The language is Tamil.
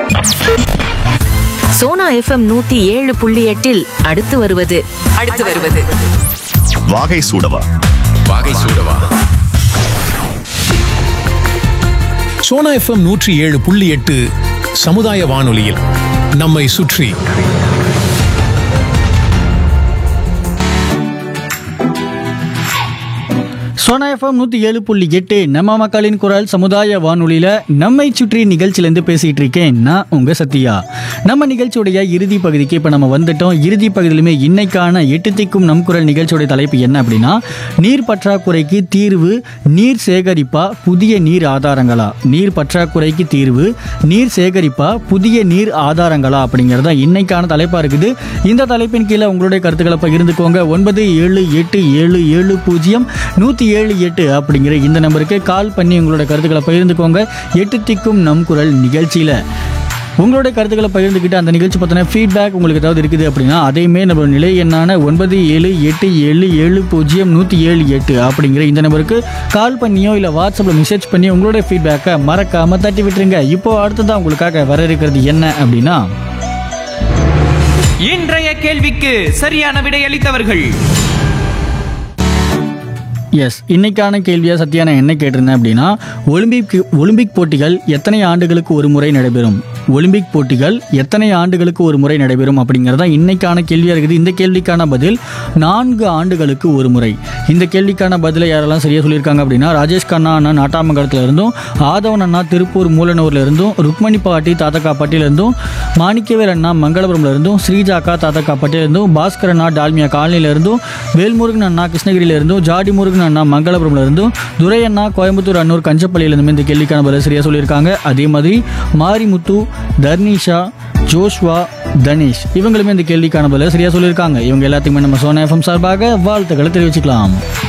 சோனா எஃப்எம் நூத்தி ஏழு புள்ளி எட்டில் அடுத்து வருவது அடுத்து வருவது வாகை சூடவா வாகை சூடவா சோனா எஃப்எம் நூற்றி ஏழு புள்ளி எட்டு சமுதாய வானொலியில் நம்மை சுற்றி சோனா எஃப்எம் நூற்றி ஏழு புள்ளி எட்டு நம்ம மக்களின் குரல் சமுதாய வானொலியில் நம்மை சுற்றி நிகழ்ச்சியிலேருந்து பேசிகிட்டு இருக்கேன் நான் உங்கள் சத்யா நம்ம நிகழ்ச்சியுடைய இறுதி பகுதிக்கு இப்போ நம்ம வந்துட்டோம் இறுதி பகுதியிலுமே இன்னைக்கான எட்டு திக்கும் நம் குரல் நிகழ்ச்சியுடைய தலைப்பு என்ன அப்படின்னா நீர் பற்றாக்குறைக்கு தீர்வு நீர் சேகரிப்பா புதிய நீர் ஆதாரங்களா நீர் பற்றாக்குறைக்கு தீர்வு நீர் சேகரிப்பா புதிய நீர் ஆதாரங்களா அப்படிங்கிறது தான் இன்னைக்கான தலைப்பாக இருக்குது இந்த தலைப்பின் கீழே உங்களுடைய கருத்துக்களை பகிர்ந்துக்கோங்க ஒன்பது ஏழு எட்டு ஏழு ஏழு பூஜ்ஜியம் நூற்றி ஏழு எட்டு அப்படிங்கிற இந்த நம்பருக்கு கால் பண்ணி உங்களோட கருத்துக்களை பகிர்ந்துக்கோங்க எட்டு திக்கும் நம் குரல் நிகழ்ச்சியில் உங்களுடைய கருத்துக்களை பகிர்ந்துக்கிட்டு அந்த நிகழ்ச்சி பற்றின ஃபீட்பேக் உங்களுக்கு ஏதாவது இருக்குது அப்படின்னா அதையுமே நம்ம நிலை எண்ணான ஒன்பது ஏழு எட்டு ஏழு ஏழு பூஜ்ஜியம் நூற்றி ஏழு எட்டு அப்படிங்கிற இந்த நம்பருக்கு கால் பண்ணியோ இல்லை வாட்ஸ்அப்பில் மெசேஜ் பண்ணி உங்களுடைய ஃபீட்பேக்கை மறக்காமல் தட்டி விட்டுருங்க இப்போ அடுத்ததான் உங்களுக்காக வர இருக்கிறது என்ன அப்படின்னா இன்றைய கேள்விக்கு சரியான விடையளித்தவர்கள் எஸ் இன்னைக்கான கேள்வியாக சத்யா நான் என்ன கேட்டிருந்தேன் அப்படின்னா ஒலிம்பிக் ஒலிம்பிக் போட்டிகள் எத்தனை ஆண்டுகளுக்கு ஒரு முறை நடைபெறும் ஒலிம்பிக் போட்டிகள் எத்தனை ஆண்டுகளுக்கு ஒரு முறை நடைபெறும் அப்படிங்கிறது தான் இன்னைக்கான கேள்வியாக இருக்குது இந்த கேள்விக்கான பதில் நான்கு ஆண்டுகளுக்கு ஒரு முறை இந்த கேள்விக்கான பதிலை யாரெல்லாம் சரியாக சொல்லியிருக்காங்க அப்படின்னா ராஜேஷ் கண்ணா அண்ணா நாட்டாமங்கலத்தில் இருந்தும் ஆதவன் அண்ணா திருப்பூர் மூலனூர்ல இருந்தும் ருக்மணி பாட்டி தாத்தக்காப்பட்டியில இருந்தும் மாணிக்கவேல் அண்ணா மங்களபுரம்ல இருந்தும் ஸ்ரீஜாக்கா தாத்தக்காப்பட்டியில இருந்தும் பாஸ்கர் அண்ணா டால்மியா காலனில இருந்தும் வேல்முருகன் அண்ணா கிருஷ்ணகிரியில இருந்தும் ஜாடி முருகன் அண்ணா மங்களபுரம்ல இருந்தும் துரை அண்ணா கோயம்புத்தூர் அன்னூர் கஞ்சப்பள்ளியில இருந்தும் இந்த கேள்விக்கான பதில் சரியா சொல்லியிருக்காங்க அதே மாதிரி மாரிமுத்து தர்னிஷா ஜோஷ்வா தனேஷ் இவங்களுமே இந்த கேள்விக்கான பதில் சரியா சொல்லியிருக்காங்க இவங்க எல்லாத்துக்குமே நம்ம சோனா எஃப்எம் சார்பாக வாழ்த்துக்களை தெரிவிச்சுக்கலாம்